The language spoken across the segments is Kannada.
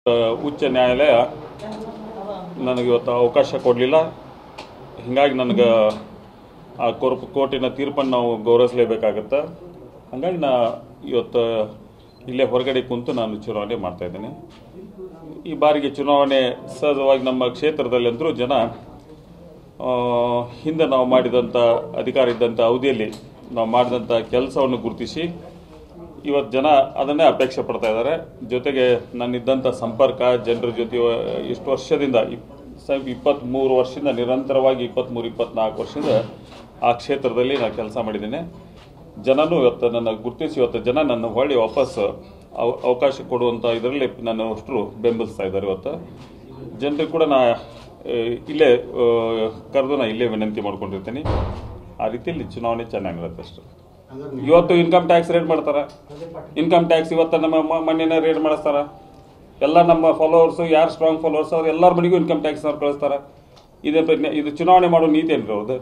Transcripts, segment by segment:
ಆ, ಉಚ್ಚ ನ್ಯಾಯಾಲಯ ನನಗೆ ಇವತ್ತು ಅವಕಾಶ ಕೊಡಲಿಲ್ಲ ಹೀಗಾಗಿ ನನಗೆ ಆ ಕೋರ್ಪ್ ಕೋರ್ಟಿನ ತೀರ್ಪನ್ನು ನಾವು ಗೌರವಿಸಲೇಬೇಕಾಗತ್ತೆ ಹಾಗಾಗಿ ನಾ ಇವತ್ತು ಇಲ್ಲೇ ಹೊರಗಡೆ ಕುಂತು ನಾನು ಚುನಾವಣೆ ಮಾಡ್ತಾ ಇದ್ದೇನೆ ಈ ಬಾರಿಗೆ ಚುನಾವಣೆ ಸಹಜವಾಗಿ ನಮ್ಮ ಕ್ಷೇತ್ರದಲ್ಲಿ ಅಂದರೂ ಜನ ಆ, ಹಿಂದೆ ನಾವು ಮಾಡಿದಂಥ ಅಧಿಕಾರ ಇದ್ದಂಥ ಅವಧಿಯಲ್ಲಿ ನಾವು ಮಾಡಿದಂಥ ಕೆಲಸವನ್ನು ಗುರುತಿಸಿ ಇವತ್ತು ಜನ ಅದನ್ನೇ ಅಪೇಕ್ಷೆ ಪಡ್ತಾ ಇದ್ದಾರೆ ಜೊತೆಗೆ ನನ್ನಿದ್ದಂಥ ಸಂಪರ್ಕ ಜನರ ಜೊತೆ ಇಷ್ಟು ವರ್ಷದಿಂದ ಇಪ್ ಸ- ಇಪ್ಪತ್ತ್ಮೂರು ವರ್ಷದಿಂದ ನಿರಂತರವಾಗಿ ಇಪ್ಪತ್ತ್ಮೂರು ಇಪ್ಪತ್ನಾಲ್ಕು ವರ್ಷದಿಂದ ಆ ಕ್ಷೇತ್ರದಲ್ಲಿ ನಾನು ಕೆಲಸ ಮಾಡಿದ್ದೇನೆ ಜನನೂ ಇವತ್ತು ನನ್ನ ಗುರುತಿಸಿ ಇವತ್ತು ಜನ ನನ್ನ ಹೊಳ್ಳಿ ವಾಪಸ್ ಅವ- ಅವಕಾಶ ಕೊಡುವಂಥ ಇದರಲ್ಲಿ ನನ್ನ ಅಷ್ಟರು ಬೆಂಬಲಿಸ್ತಾ ಇದ್ದಾರೆ ಇವತ್ತು ಜನರಿಗೆ ಕೂಡ ನಾ ಆ, ಇಲ್ಲೇ ಕರೆದು ನಾ ಇಲ್ಲೇ ವಿನಂತಿ ಮಾಡ್ಕೊಂಡಿರ್ತೀನಿ ಆ ರೀತಿಯಲ್ಲಿ ಚುನಾವಣೆ ಚೆನ್ನಾಗಿ ನಡೆಯುತ್ತೆ ಅಷ್ಟೇ ಇವತ್ತು ಇನ್ಕಮ್ ಟ್ಯಾಕ್ಸ್ ರೇಟ್ ಮಾಡ್ತಾರ ಇನ್ಕಮ್ ಟ್ಯಾಕ್ಸ್ ಇವತ್ತು ನಮ್ಮ ಮ- ಮೊನ್ನೆನೇ ರೇಟ್ ಮಾಡಿಸ್ತಾರ ಎಲ್ಲ ನಮ್ಮ ಫಾಲೋವರ್ಸ್ ಯಾರು ಸ್ಟ್ರಾಂಗ್ ಫಾಲೋವರ್ಸ್ ಅವ್ರು ಎಲ್ಲರ ಮನೆಗೂ ಇನ್ಕಮ್ ಟ್ಯಾಕ್ಸ್ ಅವ್ರು ಕಳಿಸ್ತಾರ ಇದು ಪ್ರ- ಇದು ಚುನಾವಣೆ ಮಾಡೋ ನೀತಿ ಏನ್ರಿ ಅವ್ರದ್ದು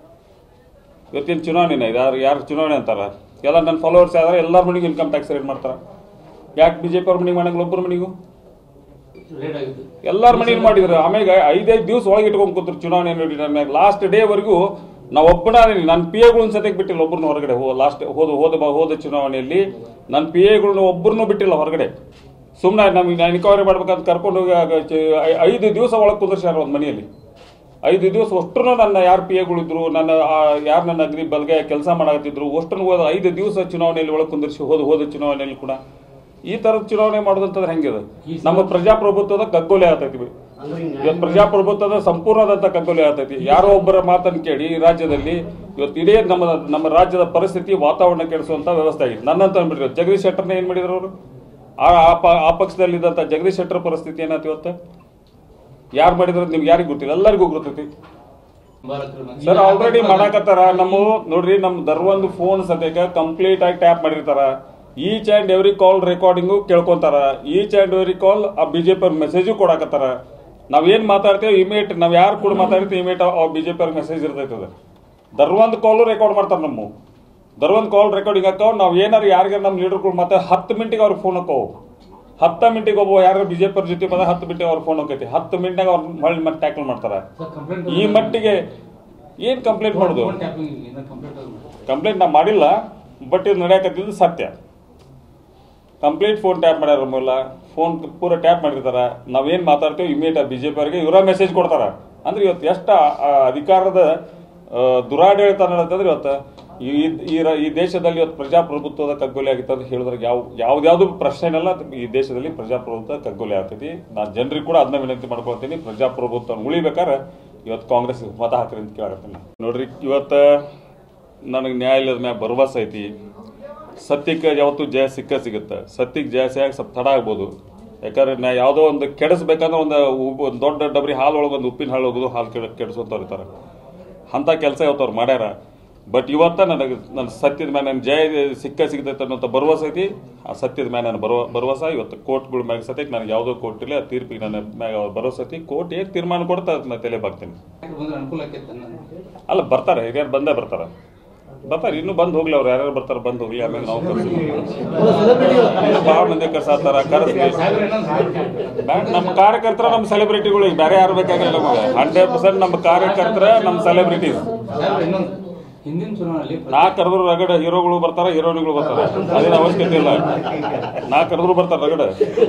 ಇವತ್ತೇನು ಚುನಾವಣೆನ ಇದು ಯಾರು ಯಾರು ಚುನಾವಣೆ ಅಂತಾರ ಎಲ್ಲ ನನ್ನ ಫಾಲೋವರ್ಸ್ ಯಾರು ಎಲ್ಲರ ಮನೆಗೂ ಇನ್ಕಮ್ ಟ್ಯಾಕ್ಸ್ ರೇಟ್ ಮಾಡ್ತಾರ ಯಾಕೆ ಬಿ ಜೆ ಪಿ ಅವ್ರ ಮನೆಗೆ ಮಾಡಂಗಿಲ್ಲ ಒಬ್ಬರ ಮನೆಗೂ ರೇಟ್ ಆಗಿದ್ದು ಎಲ್ಲಾರ ಮನೇಲಿ ಮಾಡಿದ್ರು ಆಮೇಲೆ ಐದೈದು ದಿವಸ ಒಳಗೆ ಇಟ್ಕೊಂಡ್ ಕೂತ್ರು ಚುನಾವಣೆ ನೋಡಿ ನನ್ನ ಲಾಸ್ಟ್ ಡೇವರೆಗೂ ನಾವು ಒಬ್ಬನ ನನ್ನ ಪಿ ಎಗಳನ್ನ ಸದ್ಯಕ್ಕೆ ಬಿಟ್ಟಿಲ್ಲ ಒಬ್ಬರನ್ನ ಹೊರಗಡೆ ಹೋ ಲಾಸ್ಟ್ ಹೋದ ಹೋದ ಬ- ಹೋದ ಚುನಾವಣೆಯಲ್ಲಿ ನನ್ನ ಪಿ ಎಗಳನ್ನ ಒಬ್ಬರನ್ನೂ ಬಿಟ್ಟಿಲ್ಲ ಹೊರಗಡೆ ಸುಮ್ಮನೆ ನಮಗೆ ಎನ್ಕ್ವೈರಿ ಮಾಡ್ಬೇಕಂತ ಕರ್ಕೊಂಡು ಹೋಗಿ ಆಗ ಚ- ಐ- ಐದು ದಿವಸ ಒಳಗೆ ಕುಂದ್ರಿಸ್ಯಾರ ಒಂದು ಮನೆಯಲ್ಲಿ ಐದು ದಿವಸ ಅಷ್ಟನ್ನು ನನ್ನ ಯಾರು ಪಿ ಎಗಳಿದ್ರು ನನ್ನ ಯಾರು ನನ್ನ ಅಗ್ರಿ ಬಲ್ಗೆ ಕೆಲಸ ಮಾಡಕತ್ತಿದ್ರು ಅಷ್ಟನ್ನು ಹೋದ ಐದು ದಿವಸ ಚುನಾವಣೆಯಲ್ಲಿ ಒಳಗೆ ಕುಂದಿರಿಸಿ ಹೋದ ಹೋದ ಚುನಾವಣೆಯಲ್ಲಿ ಕೂಡ ಈ ಥರದ ಚುನಾವಣೆ ಮಾಡೋದಂತಂದ್ರೆ ಹೆಂಗಿದೆ ನಮ್ಮ ಪ್ರಜಾಪ್ರಭುತ್ವದ ಕಗ್ಗೊಲೆ ಆಗ್ತೈತಿ ಇವತ್ತು ಪ್ರಜಾಪ್ರಭುತ್ವದ ಸಂಪೂರ್ಣದಂತ ಕಗ್ಗೊಲೆ ಆಗ್ತೈತಿ ಯಾರೋ ಒಬ್ಬರ ಮಾತನ್ನು ಕೇಳಿ ಈ ರಾಜ್ಯದಲ್ಲಿ ಇವತ್ತು ಇಡೀ ನಮ್ಮ ನಮ್ಮ ರಾಜ್ಯದ ಪರಿಸ್ಥಿತಿ ವಾತಾವರಣ ಕೆಡಿಸುವಂತ ವ್ಯವಸ್ಥೆ ಆಗಿದೆ ನನ್ನಂತ ಅಂದ್ಬಿಟ್ರಿ ಜಗದೀಶ್ ಶೆಟ್ಟರ್ನ ಏನ್ ಮಾಡಿದ್ರು ಅವರು ಆ ಆ ಪ- ಆ ಪಕ್ಷದಲ್ಲಿದ್ದಂಥ ಜಗದೀಶ್ ಶೆಟ್ಟರ್ ಪರಿಸ್ಥಿತಿ ಏನಾಯ್ತು ಇವತ್ತು ಯಾರು ಮಾಡಿದ್ರು ನಿಮ್ಗೆ ಯಾರಿಗೂ ಗೊತ್ತಿಲ್ಲ ಎಲ್ಲರಿಗೂ ಗೊತ್ತೈತಿ ಸರ್ ಆಲ್ರೆಡಿ ಮಾಡಾಕತ್ತಾರ ನಮ್ಮ ನೋಡ್ರಿ ನಮ್ ದರ್ವೊಂದು ಫೋನ್ ಸದ್ಯಕ್ಕೆ ಕಂಪ್ಲೀಟ್ ಆಗಿ ಟ್ಯಾಪ್ ಮಾಡಿರ್ತಾರ each and every call recording ಕೇಳ್ಕೊಂತಾರ ಈಚ್ ಅಂಡ್ ಎವ್ರಿ ಕಾಲ್ ಆ ಬಿಜೆಪಿ ಅವ್ರ ಮೆಸೇಜು ಕೊಡಾಕತ್ತಾರ ನಾವ್ ಏನ್ ಮಾತಾಡ್ತೇವೆ ಇಮೇಟ್ ನಾವ್ ಯಾರು ಕೂಡ ಮಾತಾಡ್ತೀವಿ ಇಮೇಟ್ ಆ ಬಿಜೆಪಿ ಅವ್ರ ಮೆಸೇಜ್ ಇರ್ತೈತದ ದರ್ವೊಂದು ಕಾಲು ರೆಕಾರ್ಡ್ ಮಾಡ್ತಾರ ನಮ್ಮ ದರ್ವೊಂದು ಕಾಲ್ ರೆಕಾರ್ಡಿಂಗ್ ಹಾಕೋ ನಾವ್ ಏನಾರು ಯಾರಿಗಾರ ನಮ್ಮ ಲೀಡರ್ಗಳು ಮತ್ತೆ ಹತ್ತು ಮಿನಿಟಿಗೆ ಅವ್ರಿಗೆ ಫೋನ್ ಹಾಕೋ ಹತ್ತ ಮಿನಿಟಿಗೆ ಒಬ್ಬ ಯಾರು ಬಿಜೆಪಿ ಅವ್ರ ಜೊತೆ ಬಂದ ಹತ್ತು ಮಿನಿಟಿಗೆ ಅವ್ರ ಫೋನ್ ಹೋಗೈತಿ ಹತ್ತು ಮಿನಿಟ್ನಾಗ ಅವ್ರ ಹೊಳ್ಳಿ ಮತ್ತೆ ಟ್ಯಾಕಲ್ ಮಾಡ್ತಾರ ಈ ಮಟ್ಟಿಗೆ ಏನ್ ಕಂಪ್ಲೇಂಟ್ ಮಾಡುದು ಕಂಪ್ಲೇಂಟ್ ನಾ ಮಾಡಿಲ್ಲ ಬಟ್ ಇದು ನಡೆಯಕತ್ತಿದ್ದು ಸತ್ಯ ಕಂಪ್ಲೀಟ್ ಫೋನ್ ಟ್ಯಾಪ್ ಮಾಡ್ಯಾರ ಮೂಲ ಫೋನ್ ಪೂರ ಟ್ಯಾಪ್ ಮಾಡಿರ್ತಾರ ನಾವೇನ್ ಮಾತಾಡ್ತೇವೆ ಇಮಿಡಿಯೇಟ್ ಬಿ ಜೆ ಪಿ ಅವರಿಗೆ ಇವರ ಮೆಸೇಜ್ ಕೊಡ್ತಾರ ಅಂದ್ರೆ ಇವತ್ತು ಎಷ್ಟು ಅಧಿಕಾರದ ಆ, ದುರಾಡಳಿತ ನಡೆದಂದ್ರೆ ಇವತ್ತು ಈ ಈ ರ- ಈ ದೇಶದಲ್ಲಿ ಇವತ್ತು ಪ್ರಜಾಪ್ರಭುತ್ವದ ಕಗ್ಗೊಲೆ ಆಗಿತ್ತು ಅಂತ ಹೇಳಿದ್ರೆ ಯಾವ ಯಾವ್ದ್ಯಾವ್ದು ಪ್ರಶ್ನೆನೆಲ್ಲ ಈ ದೇಶದಲ್ಲಿ ಪ್ರಜಾಪ್ರಭುತ್ವ ಕಗ್ಗೊಲೆ ಆಗ್ತೈತಿ ನಾನು ಜನರಿಗೆ ಕೂಡ ಅದನ್ನ ವಿನಂತಿ ಮಾಡ್ಕೊಳ್ತೀನಿ ಪ್ರಜಾಪ್ರಭುತ್ವ ಉಳಿಬೇಕಾದ್ರೆ ಇವತ್ತು ಕಾಂಗ್ರೆಸ್ ಮತ ಹಾಕ್ರಿ ಅಂತ ಕೇಳಕತ್ತೀನಿ ನೋಡ್ರಿ ಇವತ್ತು ನನಗೆ ನ್ಯಾಯಾಲಯದ ಮ್ಯಾಗ ಭರವಸೆ ಐತಿ ಸತ್ಯಕ್ಕೆ ಯಾವತ್ತೂ ಜಯ ಸಿಕ್ಕ ಸಿಗುತ್ತೆ ಸತ್ಯಕ್ಕೆ ಜಯ ಸಿಗಕ್ಕೆ ಸ್ವಲ್ಪ ತಡ ಆಗ್ಬೋದು ಯಾಕಂದ್ರೆ ನಾ ಯಾವುದೋ ಒಂದು ಕೆಡಿಸ್ಬೇಕಂದ್ರೆ ಒಂದು ಉಪ್ಪು- ಒಂದು ದೊಡ್ಡ ಡಬ್ರಿ ಹಾಲು ಒಳಗೆ ಒಂದು ಉಪ್ಪಿನ ಹಾಳು ಹೋಗೋದು ಹಾಲು ಕೆಡ ಕೆಡಿಸೋಂಥವ್ರು ಇರ್ತಾರೆ ಅಂಥ ಕೆಲಸ ಇವತ್ತು ಅವ್ರು ಮಾಡ್ಯಾರ ಬಟ್ ಇವತ್ತ ನನಗೆ ನನ್ನ ಸತ್ಯದ ಮೇಲೆ ನನ್ನ ಜಯ ಸಿಕ್ಕ ಸಿಗ್ತೈತೆ ಅನ್ನೋಂಥ ಭರವಸೆ ಐತಿ ಆ ಸತ್ಯದ ಮೇಲೆ ನನ್ನ ಭರವ ಭರವಸೆ ಇವತ್ತು ಕೋರ್ಟ್ಗಳ ಮ್ಯಾಗ ಸತ್ಯಕ್ಕೆ ನನಗೆ ಯಾವುದೋ ಕೋರ್ಟ್ ಇಲ್ಲ ಆ ತೀರ್ಪಿಗೆ ನನ್ನ ಮ್ಯಾಗ ಭರವಸೆ ಐತಿ ಕೋರ್ಟ್ ಏನು ತೀರ್ಮಾನ ಕೊಡ್ತಾ ಅದನ್ನ ತಲೆ ಬಾಗ್ತೀನಿ ಬಂದ್ರೆ ಅನುಕೂಲ ಆಕೈತೆ ಅಲ್ಲ ಬರ್ತಾರೆ ಹಿರಿಯರು ಬಂದೇ ಬರ್ತಾರೆ ಬರ್ತಾರೆ ಇನ್ನೂ ಬಂದು ಹೋಗ್ಲಿ ಅವ್ರು ಯಾರ್ಯಾರು ಬರ್ತಾರೆ ಬಂದು ಹೋಗ್ಲಿ ಆಮೇಲೆ ನಾವು ಕರ್ಸ್ತೀವಿ. ಭಾಳ ಮಂದಿ ಕರ್ಸಾತಾರ ಕರೆಸ್ಲಿ ಬ್ಯಾಡ್- ನಮ್ಮ ಕಾರ್ಯಕರ್ತರ ನಮ್ಮ ಸೆಲೆಬ್ರಿಟಿಗಳು ಈಗ ಬೇರೆ ಯಾರು ಬೇಕಾಗಿಲ್ಲ ನಮಗೆ ಹಂಡ್ರೆಡ್ ಪರ್ಸೆಂಟ್ ನಮ್ಮ ಕಾರ್ಯಕರ್ತರ ನಮ್ಮ ಸೆಲೆಬ್ರಿಟೀಸ್ ಇನ್ನೊಂದು ಹಿಂದಿನ ಚುನಾವಣೆಯಲ್ಲಿ ನಾ ಕರೆದ್ರು ರಗಡ ಹೀರೋಗಳು ಬರ್ತಾರ ಹೀರೋಯಿನ್ಗಳು ಬರ್ತಾರ ಅದೇನು ಅವಶ್ಯಕತೆ ಇಲ್ಲ ನಾ ಕರೆದ್ರು ಬರ್ತಾರ ರಗಡ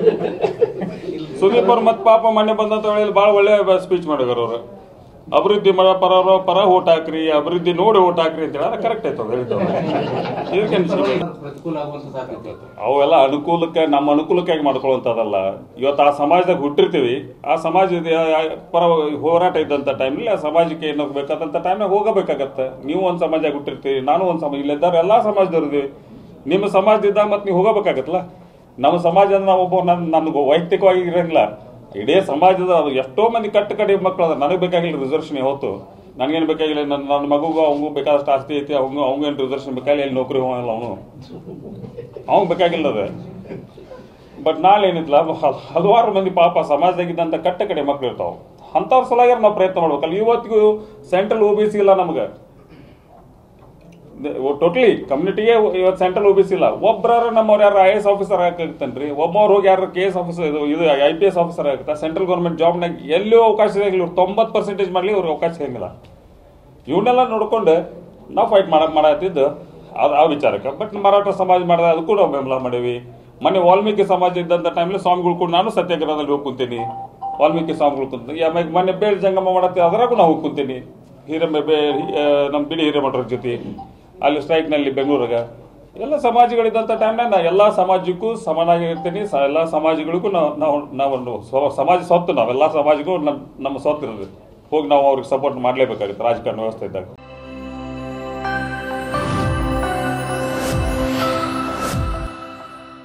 ಸುದೀಪ್ ಅವ್ರು ಮತ್ತೆ ಪಾಪ ಮೊನ್ನೆ ಬಂದಂತ ವೇಳೆಯಲ್ಲಿ ಭಾಳ ಒಳ್ಳೆ ಸ್ಪೀಚ್ ಮಾಡಿದಾರ ಅವರು ಅಭಿವೃದ್ಧಿ ಮರ ಪರವರು ಪರ ಓಟ್ ಹಾಕ್ರಿ ಅಭಿವೃದ್ಧಿ ನೋಡಿ ಓಟ್ ಹಾಕ್ರಿ ಅಂತ ಹೇಳಿ ಕರೆಕ್ಟ್ ಆಯ್ತು ಅವ್ರು ಹೇಳಿದ್ದು ಇದಕ್ಕೆ ಪ್ರತಿಕೂಲ ಆಗುವಂತ ಸಾಧ್ಯತೆ ಅವೆಲ್ಲ ಅನುಕೂಲಕ್ಕೆ ನಮ್ಮ ಅನುಕೂಲಕ್ಕಾಗಿ ಮಾಡ್ಕೊಳ್ಳುವಂಥದ್ದಲ್ಲ ಇವತ್ತು ಆ ಸಮಾಜದಾಗ ಹುಟ್ಟಿರ್ತೀವಿ ಆ ಸಮಾಜದ ಯಾ- ಪರ ಹೋರಾಟ ಇದ್ದಂಥ ಟೈಮ್ನಲ್ಲಿ ಆ ಸಮಾಜಕ್ಕೆ ಏನು ಬೇಕಾದಂಥ ಟೈಮ್ನಾಗ ಹೋಗಬೇಕಾಗತ್ತೆ ನೀವು ಒಂದು ಸಮಾಜದಾಗ ಹುಟ್ಟಿರ್ತೀವಿ ನಾನು ಒಂದು ಸಮಾಜ ಇಲ್ಲಿದ್ದಾರೆ ಎಲ್ಲ ಸಮಾಜದವ್ರು ಇದೀವಿ ನಿಮ್ಮ ಸಮಾಜದಿದ್ದಾಗ ಮತ್ತೆ ನೀವು ಹೋಗಬೇಕಾಗತ್ತಲ್ಲ ನಮ್ಮ ಸಮಾಜ ಅಂದ್ರೆ ನಾವು ಒಬ್ಬ ನನ್ನ ನನಗೆ ವೈಯಕ್ತಿಕವಾಗಿ ಇರಂಗಿಲ್ಲ ಇಡೀ ಸಮಾಜದ ಎಷ್ಟೋ ಮಂದಿ ಕಟ್ಟು ಕಡೆ ಮಕ್ಕಳು ಅದ ನನಗೆ ಬೇಕಾಗಿಲ್ಲ ರಿಸರ್ವೇಷನ್ ಯಾವತ್ತು ನನಗೇನು ಬೇಕಾಗಿಲ್ಲ ನನ್ನ ನನ್ನ ಮಗುಗೂ ಅವಂಗೂ ಬೇಕಾದಷ್ಟು ಆಸ್ತಿ ಐತಿ ಅವಂಗೂ ಅವಂಗೇನು ರಿಸರ್ವೇಷನ್ ಬೇಕಾಗಿಲ್ಲ ಎಲ್ಲಿ ನೌಕರಿ ಹೋಗಲ್ಲ ಅವನು ಅವಂಗ್ ಬೇಕಾಗಿಲ್ಲ ಅದ ಬಟ್ ನಾಳೆ ಏನಿದ್ಲ ಹ- ಹಲವಾರು ಮಂದಿ ಪಾಪ ಸಮಾಜದಾಗಿದ್ದಂಥ ಕಟ್ಟ ಕಡೆ ಮಕ್ಳು ಇರ್ತಾವ ಅಂಥವ್ರ ಸಲುವಾಗಿ ನಾವು ಪ್ರಯತ್ನ ಮಾಡ್ಬೇಕಲ್ಲ ಇವತ್ತಿಗೂ ಸೆಂಟ್ರಲ್ ಒ ಬಿ ಸಿ ಇಲ್ಲ ನಮ್ಗೆ ಟೋಟಲಿ ಕಮ್ಯುನಿಟಿಗೆ ಇವತ್ತು ಸೆಂಟ್ರಲ್ ಇಲ್ಲ ಒಬ್ಬರ ನಮ್ಮವ್ರು ಯಾರು ಐ ಎಸ್ ಆಫೀಸರ್ ಆಗತ್ತನ್ರಿ ಒಬ್ಬವ್ರು ಹೋಗಿ ಯಾರು ಕೆ ಎಸ್ ಆಫೀಸರ್ ಇದು ಇದು ಐ ಪಿ ಎಸ್ ಆಫೀಸರ್ ಆಗುತ್ತಾ ಸೆಂಟ್ರಲ್ ಗೌರ್ಮೆಂಟ್ ಜಾಬ್ನಾಗ ಎಲ್ಲೂ ಅವಕಾಶ ಸಿಗಂಗಿಲ್ಲ ಇವ್ರು ತೊಂಬತ್ತು ಪರ್ಸೆಂಟೇಜ್ ಮಾಡಲಿ ಅವ್ರಿಗೆ ಅವಕಾಶ ಸಿಗಂಗಿಲ್ಲ ಇವನ್ನೆಲ್ಲ ನೋಡ್ಕೊಂಡು ನಾವು ಫೈಟ್ ಮಾಡಕ್ ಮಾಡತ್ತಿದ್ದು ಅದು ಆ ವಿಚಾರಕ್ಕೆ ಬಟ್ ಮರಾಠ ಸಮಾಜ ಮಾಡಿದ ಅದಕ್ಕೂ ನಾವು ಬೆಂಬಲ ಮಾಡೀವಿ ಮೊನ್ನೆ ವಾಲ್ಮೀಕಿ ಸಮಾಜ ಇದ್ದಂಥ ಟೈಮಲ್ಲಿ ಸ್ವಾಮಿಗಳು ಕೂಡ ನಾನು ಸತ್ಯಾಗ್ರಹದಲ್ಲಿ ಹೋಗಿ ಕುಂತೀನಿ ವಾಲ್ಮೀಕಿ ಸ್ವಾಮಿಗಳು ಕುಂತ ಆಮೇಲೆ ಮೊನ್ನೆ ಬೇಲ್ ಜಂಗಮ ಮಾಡತ್ತಿ ಅದರಾಗೂ ನಾವು ಹೋಗಿ ಕುಂತೀನಿ ಹಿರೇಮ ಬೇ ಆ, ನಮ್ಮ ಬಿಡಿ ಹಿರೇಮಠರ ಜೊತೆ ಅಲ್ಲಿ ಸ್ಟ್ರೈಕ್ನಲ್ಲಿ ಬೆಂಗಳೂರಾಗ ಎಲ್ಲ ಸಮಾಜಗಳಿದ್ದಂಥ ಟೈಮ್ನಾಗ ನಾ ಎಲ್ಲ ಸಮಾಜಕ್ಕೂ ಸಮನಾಗಿ ಇರ್ತೀನಿ ಸ ಎಲ್ಲ ಸಮಾಜಗಳಿಗೂ ನಾವು ನಾವು ನಾವು ಸ್ವ- ಸಮಾಜ ಸ್ವತ್ತು ನಾವೆಲ್ಲ ಸಮಾಜಕ್ಕೂ ನಮ್ಮ ನಮ್ಮ ಸ್ವತ್ತು ಇರೋದು ಹೋಗಿ ನಾವು ಅವ್ರಿಗೆ ಸಪೋರ್ಟ್ ಮಾಡಲೇಬೇಕಾಗುತ್ತೆ ರಾಜಕಾರಣ ವ್ಯವಸ್ಥೆ ಇದ್ದಾಗ